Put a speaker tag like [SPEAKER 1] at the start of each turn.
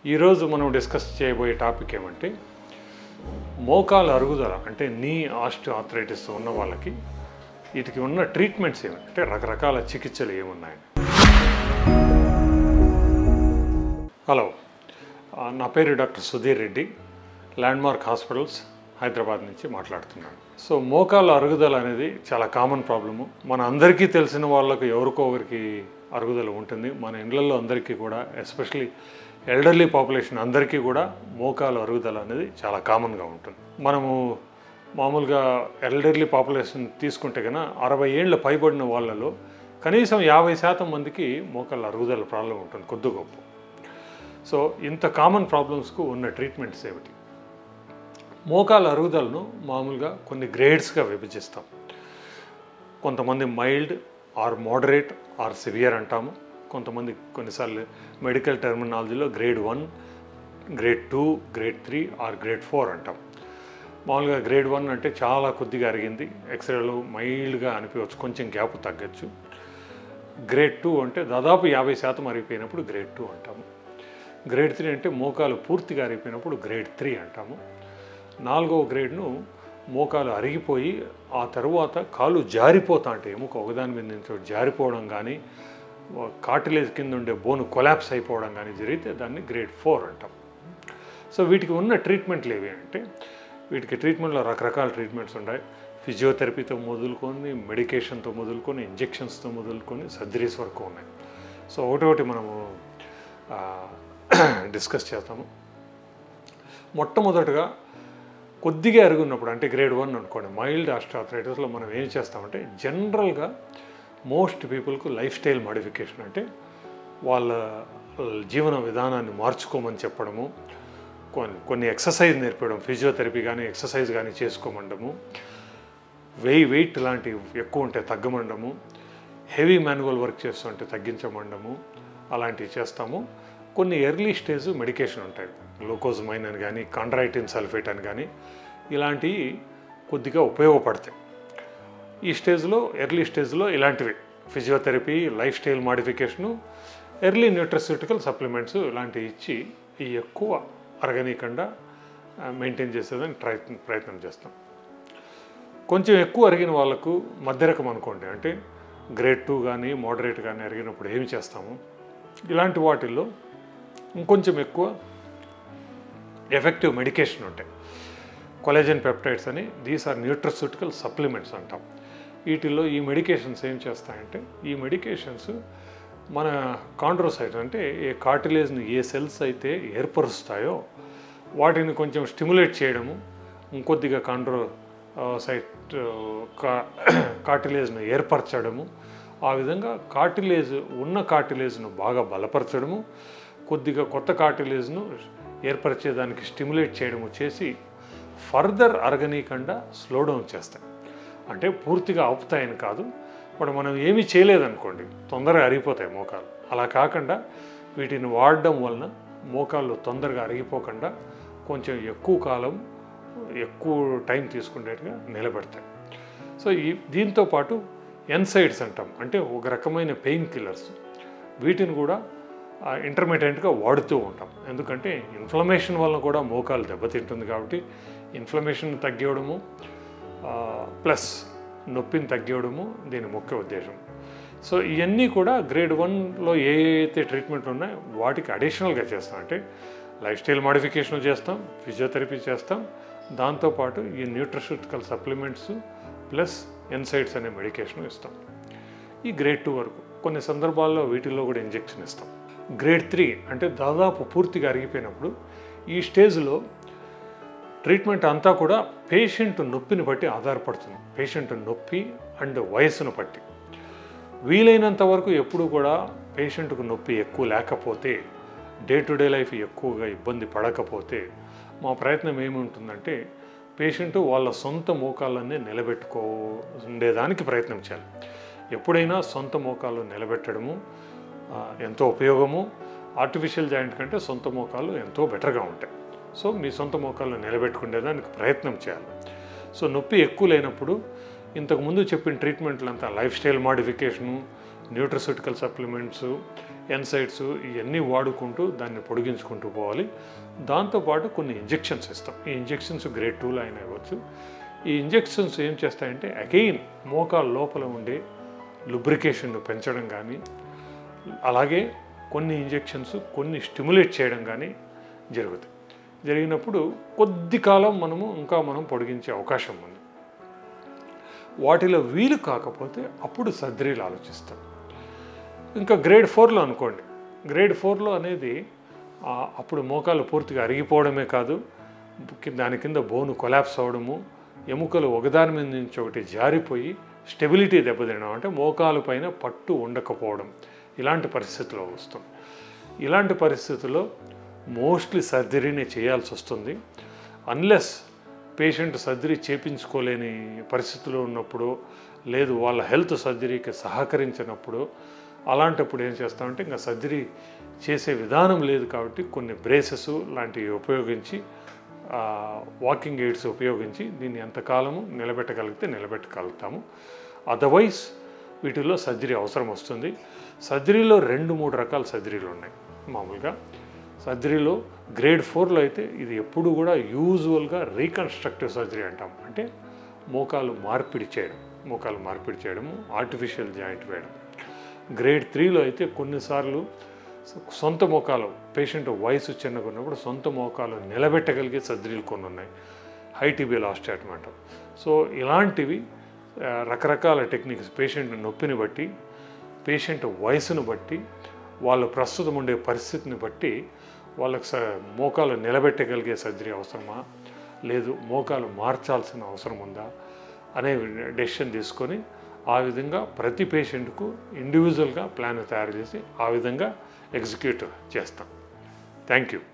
[SPEAKER 1] ఈరోజు మనం డిస్కస్ చేయబోయే టాపిక్ ఏమంటే మోకాల అరుగుదల అంటే నీ ఆస్టియో ఆర్థరైటిస్ ఉన్న వాళ్ళకి వీటికి ఉన్న ట్రీట్మెంట్స్ ఏమి అంటే రకరకాల చికిత్సలు ఏమున్నాయి హలో ఆ, నా పేరు doctor Sudheer Reddy landmark hospitals Hyderabad నుంచి మాట్లాడుతున్నాను సో మోకాల అరుగుదల అనేది చాలా కామన్ ప్రాబ్లము మన అందరికీ తెలిసిన వాళ్ళకు ఎవరికో ఒకరికి అరుగుదల ఉంటుంది మన ఇండ్లలో అందరికీ కూడా ఎస్పెషలీ ఎల్డర్లీ పాపులేషన్ అందరికీ కూడా మోకాలు అరుగుదల అనేది చాలా కామన్గా ఉంటుంది మనము మామూలుగా ఎల్డర్లీ పాపులేషన్ తీసుకుంటే కన్నా అరవై ఏళ్ళ పైబడిన వాళ్ళలో కనీసం యాభై శాతం మందికి మోకాళ్ళ అరుగుదల ప్రాబ్లం ఉంటుంది కొద్ది గొప్ప సో ఇంత కామన్ ప్రాబ్లమ్స్కు ఉన్న ట్రీట్మెంట్స్ ఏమిటి మోకాల అరుగుదలను మామూలుగా కొన్ని గ్రేడ్స్గా విభజిస్తాం కొంతమంది mild or moderate or severe అంటాము కొంతమంది కొన్నిసార్లు మెడికల్ టెర్మినాలజీలో grade one grade two grade three or grade four అంటాం మామూలుగా గ్రేడ్ వన్ అంటే చాలా కొద్దిగా అరిగింది ఎక్స్రేలో మైల్డ్గా అనిపించవచ్చు కొంచెం గ్యాప్ తగ్గచ్చు గ్రేడ్ టూ అంటే దాదాపు యాభై శాతం అరిగిపోయినప్పుడు గ్రేడ్ టూ అంటాము గ్రేడ్ త్రీ అంటే మోకాలు పూర్తిగా అరిగిపోయినప్పుడు గ్రేడ్ త్రీ అంటాము నాలుగవ గ్రేడ్ను మోకాలు అరిగిపోయి ఆ తర్వాత కాలు జారిపోతా అంటే ఎముక ఒకదాని మీద నుంచి ఒకటి జారిపోవడం కానీ కాటిలేజ్ కింద ఉండే బోను కొలాప్స్ అయిపోవడం కానీ జరిగితే దాన్ని గ్రేడ్ ఫోర్ అంటాం సో వీటికి ఉన్న ట్రీట్మెంట్లు ఏవి అంటే వీటికి ట్రీట్మెంట్లో రకరకాల ట్రీట్మెంట్స్ ఉన్నాయి ఫిజియోథెరపీతో మొదలుకొని మెడికేషన్తో మొదలుకొని ఇంజెక్షన్స్తో మొదలుకొని సర్జరీస్ వరకు ఉన్నాయి సో ఒకటి ఒకటి మనము ఆ, డిస్కస్ చేస్తాము మొట్టమొదటగా కొద్దిగా ఎరుగున్నప్పుడు అంటే గ్రేడ్ వన్ అనుకోండి మైల్డ్ ఆస్ట్రాథరైటిస్లో మనం ఏం చేస్తామంటే జనరల్గా మోస్ట్ పీపుల్కు లైఫ్ స్టైల్ మాడిఫికేషన్ అంటే వాళ్ళ జీవన విధానాన్ని మార్చుకోమని చెప్పడము కొన్ని కొన్ని ఎక్సర్సైజ్ నేర్పడం ఫిజియోథెరపీ కానీ ఎక్సర్సైజ్ కానీ చేసుకోమండము వెయి వెయిట్ లాంటివి ఎక్కువ ఉంటే తగ్గమండము హెవీ మాన్యువల్ వర్క్ చేస్తుంటే తగ్గించమండము అలాంటివి చేస్తాము కొన్ని ఎర్లీ స్టేజ్ మెడికేషన్ ఉంటాయి గ్లూకోజమైన్ అని కానీ కాండ్రైటిన్ సల్ఫేట్ అని కానీ ఇలాంటివి కొద్దిగా ఉపయోగపడతాయి ఈ స్టేజ్లో ఎర్లీ స్టేజ్లో ఇలాంటివి physiotherapy lifestyle modification early nutraceutical supplements ఇలాంటివి ఇచ్చి ఈ ఎక్కువ అరగనీయకుండా మెయింటైన్ చేసేదని ప్రయత్నం ప్రయత్నం చేస్తాం కొంచెం ఎక్కువ అరిగిన వాళ్ళకు మధ్య రకం అనుకోండి అంటే గ్రేడ్ టూ కానీ మోడరేట్ కానీ అరిగినప్పుడు ఏమి చేస్తాము ఇలాంటి వాటిల్లో ఇంకొంచెం ఎక్కువ ఎఫెక్టివ్ మెడికేషన్ ఉంటాయి కొలేజన్ పెప్టైడ్స్ అని దీస్ ఆర్ న్యూట్రస్యూటికల్ సప్లిమెంట్స్ అంటాం వీటిల్లో ఈ మెడికేషన్స్ ఏం చేస్తాయంటే ఈ మెడికేషన్స్ మన కాండ్రోసైట్ అంటే ఏ కార్టిలేజ్ని ఏ సెల్స్ అయితే ఏర్పరుస్తాయో వాటిని కొంచెం స్టిములేట్ చేయడము ఇంకొద్దిగా కాండ్రో సైట్ కా కార్టిలేజ్ను ఏర్పరచడము ఆ విధంగా కార్టిలేజ్ ఉన్న కార్టిలేజ్ను బాగా బలపరచడము కొద్దిగా కొత్త కార్టిలేజ్ను ఏర్పరిచేదానికి స్టిములేట్ చేయడము చేసి ఫర్దర్ అరగనీయకుండా స్లో డౌన్ చేస్తాయి అంటే పూర్తిగా ఆపుతాయని కాదు ఇప్పుడు మనం ఏమీ చేయలేదనుకోండి తొందరగా అరిగిపోతాయి మోకాలు అలా కాకుండా వీటిని వాడడం వలన మోకాళ్ళు తొందరగా అరిగిపోకుండా కొంచెం ఎక్కువ కాలం ఎక్కువ టైం తీసుకునేట్టుగా నిలబెడతాయి సో ఈ దీంతో పాటు ఎన్సైడ్స్ అంటాం అంటే ఒక రకమైన పెయిన్ కిల్లర్స్ వీటిని కూడా ఇంటర్మీడియట్గా వాడుతూ ఉంటాం ఎందుకంటే ఇన్ఫ్లమేషన్ వలన కూడా మోకాలు దెబ్బతింటుంది కాబట్టి ఇన్ఫ్లమేషన్ తగ్గివ్వడము ప్లస్ నొప్పిని తగ్గివ్వడము దీని ముఖ్య ఉద్దేశం సో ఇవన్నీ కూడా గ్రేడ్ వన్లో ఏ అయితే ట్రీట్మెంట్ ఉన్నాయో వాటికి అడిషనల్గా చేస్తాం అంటే లైఫ్ స్టైల్ మాడిఫికేషన్ చేస్తాం ఫిజియోథెరపీ చేస్తాం దాంతోపాటు ఈ న్యూట్రిషటికల్ సప్లిమెంట్స్ ప్లస్ ఎన్సైడ్స్ అనే మెడికేషన్ ఇస్తాం ఈ గ్రేడ్ టూ వరకు కొన్ని సందర్భాల్లో వీటిల్లో కూడా ఇంజెక్షన్ ఇస్తాం గ్రేడ్ త్రీ అంటే దాదాపు పూర్తిగా అరిగిపోయినప్పుడు ఈ స్టేజ్లో ట్రీట్మెంట్ అంతా కూడా పేషెంట్ నొప్పిని బట్టి ఆధారపడుతుంది పేషెంట్ నొప్పి అండ్ వయస్సును బట్టి వీలైనంత వరకు ఎప్పుడు కూడా పేషెంట్కు నొప్పి ఎక్కువ లేకపోతే డే టు డే లైఫ్ ఎక్కువగా ఇబ్బంది పడకపోతే మా ప్రయత్నం ఏముంటుందంటే పేషెంట్ వాళ్ళ సొంత మోకాళ్ళన్నీ నిలబెట్టుకో ఉండేదానికి ప్రయత్నం చేయాలి ఎప్పుడైనా సొంత మోకాళ్ళు నిలబెట్టడము ఆ, ఎంతో ఉపయోగము ఆర్టిఫిషియల్ జాయింట్ కంటే సొంత మోకాళ్ళు ఎంతో బెటర్గా ఉంటాయి సో మీ సొంత మోకాళ్ళు నిలబెట్టుకునేదానికి ప్రయత్నం చేయాలి సో నొప్పి ఎక్కువ లేనప్పుడు ఇంతకుముందు చెప్పిన ట్రీట్మెంట్లంతా lifestyle modification nutraceutical supplements NSAIDs ఇవన్నీ వాడుకుంటూ దాన్ని పొడిగించుకుంటూ పోవాలి దాంతోపాటు కొన్ని ఇంజెక్షన్స్ ఇస్తాం ఈ ఇంజెక్షన్స్ గ్రేడ్ టూలో అయినా ఇవ్వచ్చు ఈ ఇంజెక్షన్స్ ఏం చేస్తాయంటే అగైన్ మోకాల లోపల ఉండే లుబ్రికేషన్ను పెంచడం కానీ అలాగే కొన్ని ఇంజెక్షన్స్ కొన్ని స్టిమ్యులేట్ చేయడం కానీ జరుగుతాయి జరిగినప్పుడు కొద్ది కాలం మనము ఇంకా మనం పొడిగించే అవకాశం ఉంది వాటిలో వీలు కాకపోతే అప్పుడు సర్జరీలు ఆలోచిస్తాం ఇంకా గ్రేడ్ ఫోర్లో అనుకోండి గ్రేడ్ ఫోర్లో అనేది ఆ, అప్పుడు మోకాలు పూర్తిగా అరిగిపోవడమే కాదు కి- దాని కింద బోను కొలాప్స్ అవ్వడము ఎముకలు ఒకదాని మీద నుంచి ఒకటి జారిపోయి స్టెబిలిటీ దెబ్బతినడం అంటే మోకాలు పైన పట్టు ఉండకపోవడం ఇలాంటి పరిస్థితిలో వస్తుంది ఇలాంటి పరిస్థితుల్లో మోస్ట్లీ సర్జరీనే చేయాల్సి వస్తుంది అన్లెస్ పేషెంట్ సర్జరీ చేపించుకోలేని పరిస్థితిలో ఉన్నప్పుడు లేదు వాళ్ళ హెల్త్ సర్జరీకి సహకరించినప్పుడు అలాంటప్పుడు ఏం చేస్తామంటే ఇంకా సర్జరీ చేసే విధానం లేదు కాబట్టి కొన్ని బ్రేసెస్ లాంటివి ఉపయోగించి వాకింగ్ ఎయిడ్స్ ఉపయోగించి దీన్ని ఎంతకాలము నిలబెట్టగలిగితే నిలబెట్టగలుగుతాము అదర్వైజ్ వీటిలో సర్జరీ అవసరం వస్తుంది సర్జరీలో రెండు మూడు రకాల సర్జరీలు ఉన్నాయి మామూలుగా సర్జరీలో గ్రేడ్ ఫోర్లో అయితే ఇది ఎప్పుడు కూడా యూజువల్గా రీకన్స్ట్రక్టివ్ సర్జరీ అంటాం అంటే మోకాలు మార్పిడి చేయడం మోకాలు మార్పిడి చేయడము ఆర్టిఫిషియల్ జాయింట్ వేయడం గ్రేడ్ త్రీలో అయితే కొన్నిసార్లు సొంత మోకాలు పేషెంట్ వయసు చిన్నగా ఉన్నప్పుడు సొంత మోకాలు నిలబెట్టగలిగే సర్జరీలు కొన్ని ఉన్నాయి హైటీబియల్ ఆస్టాటమ్ అంటాం సో ఇలాంటివి ఆ, రకరకాల టెక్నిక్స్ పేషెంట్ నొప్పిని బట్టి పేషెంట్ వయసును బట్టి వాళ్ళ ప్రస్తుతం ఉండే పరిస్థితిని బట్టి వాళ్ళకి స మోకాలు నిలబెట్టగలిగే సర్జరీ అవసరమా లేదు మోకాలు మార్చాల్సిన అవసరం ఉందా అనే డెసిషన్ తీసుకొని ఆ విధంగా ప్రతి పేషెంట్కు ఇండివిజువల్గా ప్లాన్ తయారు చేసి ఆ విధంగా ఎగ్జిక్యూట్ చేస్తాం థ్యాంక్ యూ